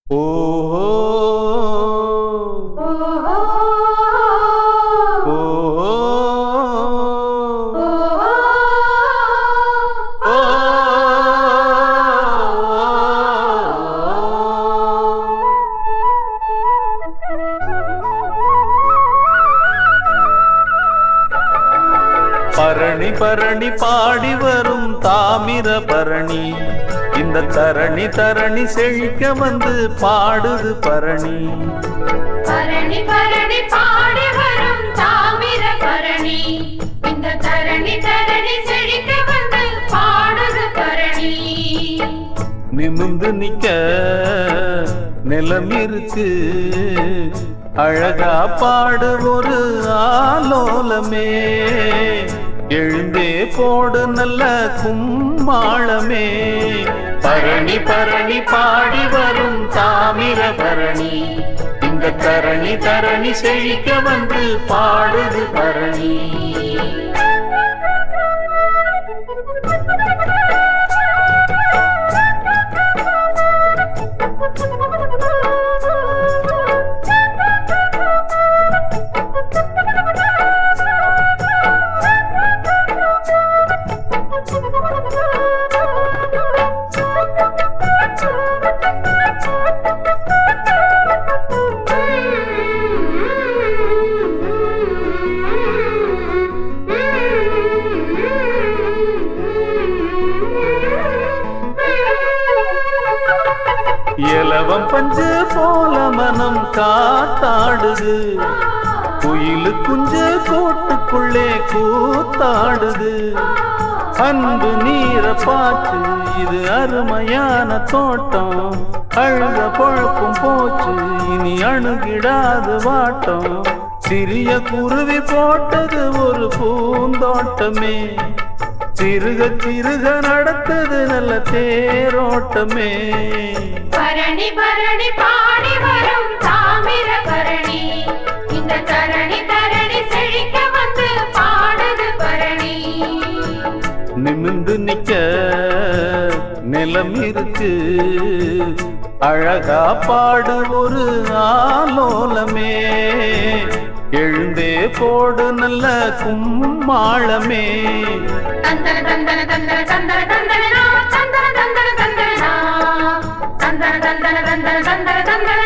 ஓ ஓ பரணி பரணி பாடி வரும் தாமிர பரணி இந்த தரணி தரணி செழிக்க வந்து பாடுது பரணி பரணி பரணி பாடி வரும் தாமிர பரணி இந்த தரணி தரணி செழிக்க வந்து பாடுது பரணி நிமிந்து நிக்க நிலம் இருக்கு அழகா பாடு ஒரு ஆலோலமே எழுந்தே போடு நல்ல கும்மாளமே பரணி பரணி பாடி வரும் தாமிர பரணி இந்த தரணி தரணி செழிக்க வந்து பாடுது பரணி இலவம் பஞ்சு போல மனம் காத்தாடுது குயிலு குஞ்சு கூட்டுக்குள்ளே கூத்தாடுது அன்பு நீர பாச்சு இது அருமையான தோட்டம் அழுத பொழப்பும் போச்சு இனி அணுகிடாது வாட்டம் சிறிய குருவி போட்டது ஒரு பூந்தோட்டமே சிறுக சிறுக நடத்தது நல்ல தேரோட்டமே பரணி பரணி பாடி வரும் தாமிர பரணி இந்த தரணி தரணி செழிக்க வந்து பாடுது பரணி நிமிந்து நிக்க நிலம் இருக்கு அழகா பாடு ஒரு ஆலோலமே எழுந்தே போடு நல்ல கும்மாளமே தந்தன தந்தன தந்தன தந்தன தந்தனா தந்தன தந்தன தந்தனா தந்தன தந்தன தந்தன தந்தன தந்தன